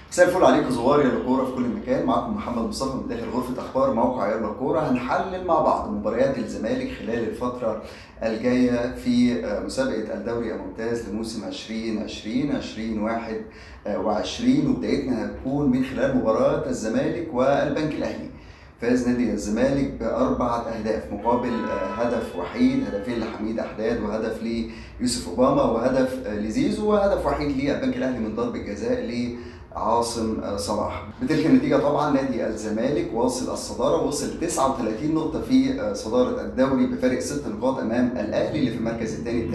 مساء الفل عليكم زوار يلا كوره في كل مكان معاكم محمد مصطفى من داخل غرفه اخبار موقع يلا كوره هنحلل مع بعض مباريات الزمالك خلال الفتره الجايه في مسابقه الدوري الممتاز لموسم 2020 2021 وبدايتنا هتكون من خلال مباراه الزمالك والبنك الاهلي فاز نادي الزمالك بأربعة أهداف مقابل هدف وحيد هدفين لحميد أحداد وهدف ليوسف أوباما وهدف لزيزو وهدف وحيد للبنك الأهلي من ضربة جزاء عاصم صلاح بتلك النتيجة طبعا نادي الزمالك واصل الصدارة وصل 39 نقطة في صدارة الدوري بفارق 6 نقاط أمام الأهلي اللي في المركز الثاني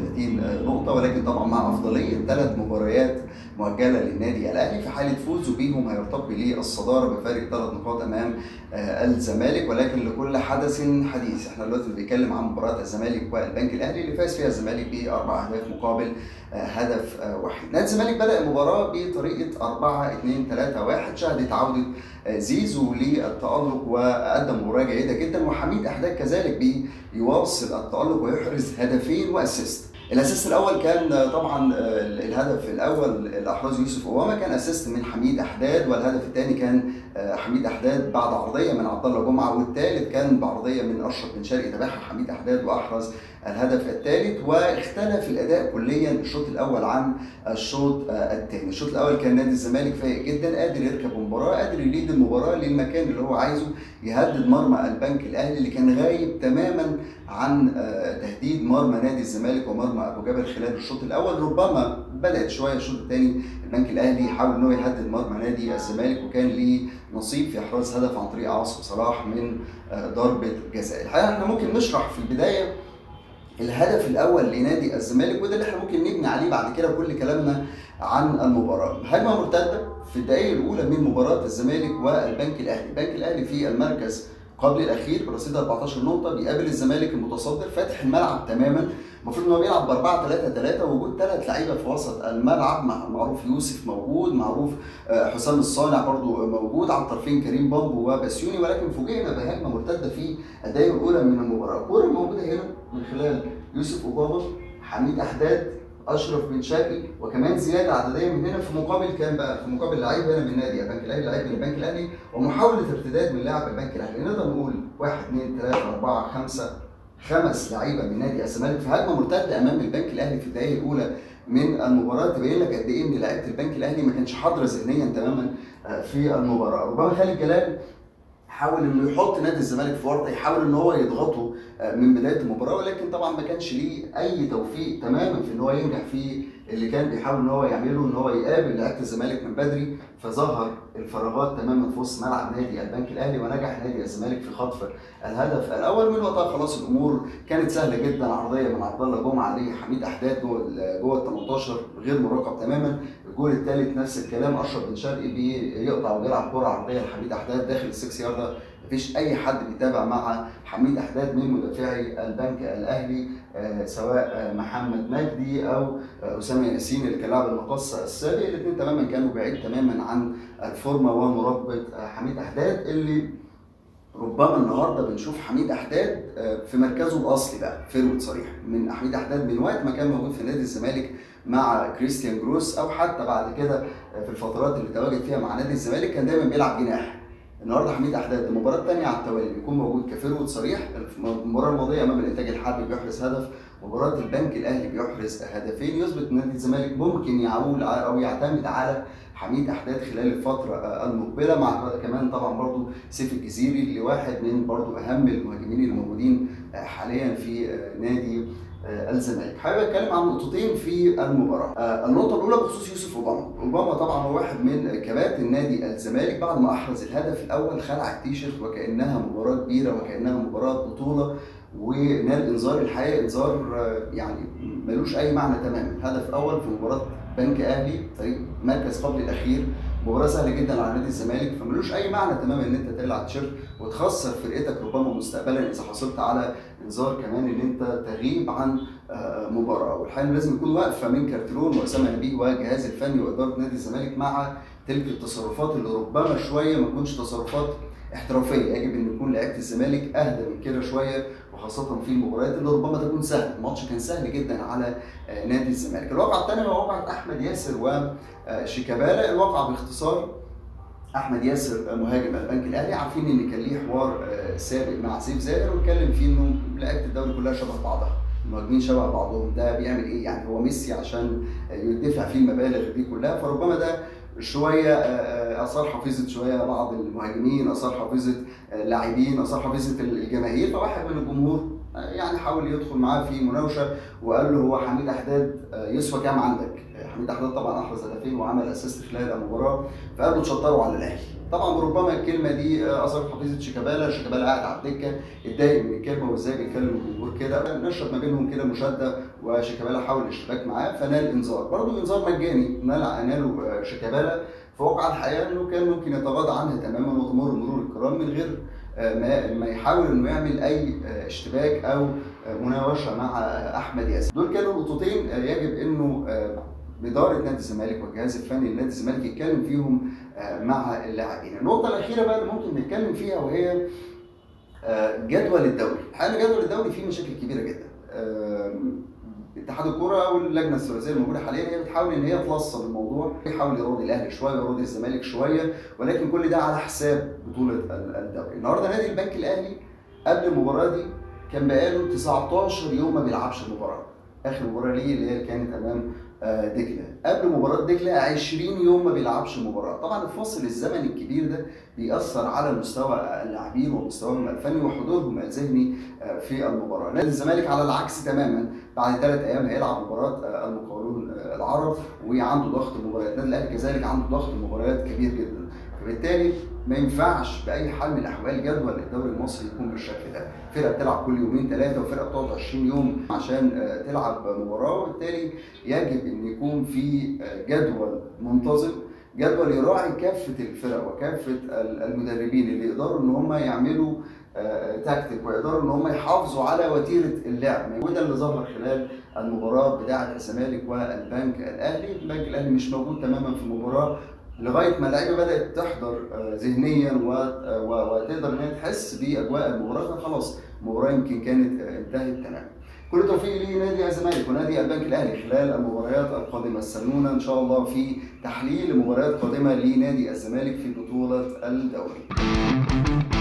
33 نقطة ولكن طبعا مع أفضلية ثلاث مباريات مؤجلة للنادي الأهلي في حالة فوزه بيهم هيرتقي للصدارة بفارق ثلاث نقاط أمام الزمالك ولكن لكل حدث حديث احنا دلوقتي بنتكلم عن مباراة الزمالك والبنك الأهلي اللي فاز فيها الزمالك بأربع أهداف مقابل هدف واحد نادي الزمالك بدأ المباراة بطريقة 4 2 3 1 شهدت عودة زيزو للتألق وقدم مباراة جيدة جدا وحميد أحداد كذلك بيواصل التألق ويحرز هدفين وأسيست الاسيست الاول كان طبعا الهدف الاول اللي احرزه يوسف اوباما كان اسيست من حميد احداد والهدف الثاني كان حميد احداد بعد عرضيه من عبد الله جمعه والثالث كان بعرضيه من اشرف بن شرقي تابعها حميد احداد واحرز الهدف الثالث واختلف الاداء كليا الشوط الاول عن الشوط الثاني، الشوط الاول كان نادي الزمالك فايق جدا قادر يركب المباراه، قادر يليد المباراه للمكان اللي هو عايزه، يهدد مرمى البنك الاهلي اللي كان غايب تماما عن تهديد مرمى نادي الزمالك ومرمى ابو جبل خلال الشوط الاول، ربما بدات شويه الشوط الثاني البنك الاهلي حاول ان هو يهدد مرمى نادي الزمالك وكان ليه نصيب في احراز هدف عن طريق عاصم صلاح من ضربه جزاء، الحقيقه احنا ممكن نشرح في البدايه الهدف الاول لنادي الزمالك وده اللي احنا ممكن نبني عليه بعد كده كل كلامنا عن المباراه هجمه مرتده في الدقائق الاولى من مباراه الزمالك والبنك الاهلي البنك الاهلي في المركز قبل الاخير برصيد 14 نقطه بيقابل الزمالك المتصدر فاتح الملعب تماما المفروض ان هو بيلعب ب 4 3 3 وجود ثلاث لعيبه في وسط الملعب معروف يوسف موجود معروف حسام الصانع برضو موجود على الطرفين كريم بامبو وبسيوني ولكن فوجئنا بهجمه مرتده في الدقائق الاولى من المباراه الكوره موجوده هنا من خلال يوسف اوباما حميد احداد اشرف بن شرقي وكمان زياده عدديه من هنا في مقابل كام بقى؟ في مقابل لعيب هنا من نادي البنك الاهلي لعيب من البنك الاهلي ومحاوله ارتداد من لاعب البنك الاهلي نقدر نقول 1 2 3 4 5 خمس لعيبه من نادي الزمالك في هجمه مرتده امام البنك الاهلي في الدقائق الاولى من المباراه تبين لك قد ايه ان لعيبه البنك الاهلي ما كانش حاضره ذهنيا تماما في المباراه ربما خالد جلال حاول انه يحط نادي الزمالك في ورطه يحاول ان هو يضغطه من بدايه المباراه ولكن طبعا ما كانش ليه اي توفيق تماما في ان هو ينجح في اللي كان بيحاول ان هو يعمله ان هو يقابل لعيبه الزمالك من بدري فظهر الفراغات تماما في وسط ملعب نادي البنك الاهلي ونجح نادي الزمالك في خطف الهدف الاول من وقتها خلاص الامور كانت سهله جدا عرضيه من عبد الله جمعه لحميد احداد جوه جوه ال 18 غير مراقب تماما الجول الثالث نفس الكلام اشرف بن شرقي بيقطع وبيلعب كره عرضيه لحميد احداد داخل السكس يارده مفيش اي حد بيتابع مع حميد احداد من مدافعي البنك الاهلي سواء محمد مجدي او اسامه ياسين اللي كان لاعب المقص السابق الاثنين تماما كانوا بعيد تماما عن الفورمه ومراقبه حميد احداد اللي ربما النهارده بنشوف حميد احداد في مركزه الاصلي بقى فيرود صريح من حميد احداد من وقت ما كان موجود في نادي الزمالك مع كريستيان جروس او حتى بعد كده في الفترات اللي تواجد فيها مع نادي الزمالك كان دايما بيلعب جناح النهارده حميد احداد المباراه الثانيه على التوالي بيكون موجود كفيرود صريح المباراه الماضيه امام الانتاج الحربي بيحرز هدف مباراه البنك الاهلي بيحرز هدفين يثبت نادي الزمالك ممكن يعول او يعتمد على حميد احداد خلال الفتره المقبله مع كمان طبعا برضو سيف الجزيري اللي واحد من برضو اهم المهاجمين اللي موجودين حاليا في نادي الزمالك حابب اتكلم عن نقطتين في المباراه النقطه الاولى بخصوص يوسف اوباما اوباما طبعا هو واحد من كباتن نادي الزمالك بعد ما احرز الهدف الاول خلع التيشيرت وكانها مباراه كبيره وكانها مباراه بطوله ونال انذار الحقيقه انذار يعني ملوش اي معنى تماما هدف اول في مباراه بنك اهلي فريق مركز قبل الاخير مباراه سهله جدا على نادي الزمالك فملوش اي معنى تماما ان انت تقلع التيشيرت وتخسر فرقتك ربما مستقبلا اذا حصلت على انذار كمان ان انت تغيب عن مباراه والحقيقه لازم يكون واقفه من كارتلون واسامه نبيه والجهاز الفني واداره نادي الزمالك مع تلك التصرفات اللي ربما شويه ما تكونش تصرفات احترافيه يجب ان يكون لعيبه الزمالك اهدى من كده شويه وخاصه في المباريات اللي ربما تكون سهله الماتش كان سهل جدا على نادي الزمالك الواقعه الثانيه هو واقعه احمد ياسر وشيكابالا الواقعه باختصار احمد ياسر مهاجم البنك الاهلي عارفين ان كان ليه حوار سابق مع سيف زاهر واتكلم فيه انه لعيبه الدوري كلها شبه بعضها المهاجمين شبه بعضهم ده بيعمل ايه يعني هو ميسي عشان يدفع فيه المبالغ دي كلها فربما ده شويه اثار حافظه شويه بعض المهاجمين اثار حافظه لاعبين اثار حافظه الجماهير فواحد من الجمهور يعني حاول يدخل معاه في مناوشه وقال له هو حميد احداد يسوى كام عندك؟ حميد احداد طبعا احرز هدفين وعمل اسيست خلال المباراه فقال له تشطروا على الاهلي طبعا ربما الكلمه دي اثرت حافظه شيكابالا شيكابالا قاعد على الدكه اتضايق من الكلمه وازاي بيتكلم الجمهور كده نشط ما بينهم كده مشاده وشيكابالا حاول الاشتباك معاه فنال انذار برضه انذار مجاني نال ناله شيكابالا فوقع الحقيقه انه كان ممكن يتغاضى عنها تماما وتمر مرور الكرام من غير ما ما يحاول انه يعمل اي اشتباك او مناوشه مع احمد ياسر دول كانوا نقطتين يجب انه اداره نادي الزمالك والجهاز الفني لنادي الزمالك يتكلم فيهم مع اللاعبين النقطه الاخيره بقى اللي ممكن نتكلم فيها وهي جدول الدوري الحقيقه جدول الدوري فيه مشاكل كبيره جدا اتحاد الكوره او اللجنه الثلاثيه الموجوده حاليا هي بتحاول ان هي تلصم الموضوع بيحاول يراضي الاهلي شويه ويراضي الزمالك شويه ولكن كل ده على حساب بطوله الدوري النهارده نادي البنك الاهلي قبل المباراه دي كان بقاله 19 يوم ما بيلعبش المباراه اخر مباراه ليه اللي هي كانت امام دجله قبل مباراه دجله 20 يوم ما بيلعبش المباراه طبعا الفاصل الزمني الكبير ده بيأثر على مستوى اللاعبين ومستواهم الفني وحضورهم الذهني في المباراه نادي الزمالك على العكس تماما بعد ثلاث ايام هيلعب مباراه المقاولون العرب وعنده ضغط مباريات النادي الاهلي كذلك عنده ضغط مباريات كبير جدا فبالتالي ما ينفعش باي حال من الاحوال جدول الدوري المصري يكون بالشكل ده فرقه بتلعب كل يومين ثلاثه وفرقه بتقعد 20 يوم عشان تلعب مباراه وبالتالي يجب ان يكون في جدول منتظم جدول يراعي كافه الفرق وكافه المدربين اللي يقدروا ان هم يعملوا تكتيك ويقدروا ان هم يحافظوا على وتيره اللعب وده اللي ظهر خلال المباراه بتاعه الزمالك والبنك الاهلي البنك الاهلي مش موجود تماما في المباراه لغايه ما اللعيبه بدات تحضر ذهنيا وتقدر ان هي تحس باجواء المباراه فخلاص المباراه يمكن كانت انتهت تماما. كل التوفيق لنادي الزمالك ونادي البنك الاهلي خلال المباريات القادمه استنونا ان شاء الله في تحليل مباريات قادمه لنادي الزمالك في بطوله الدوري.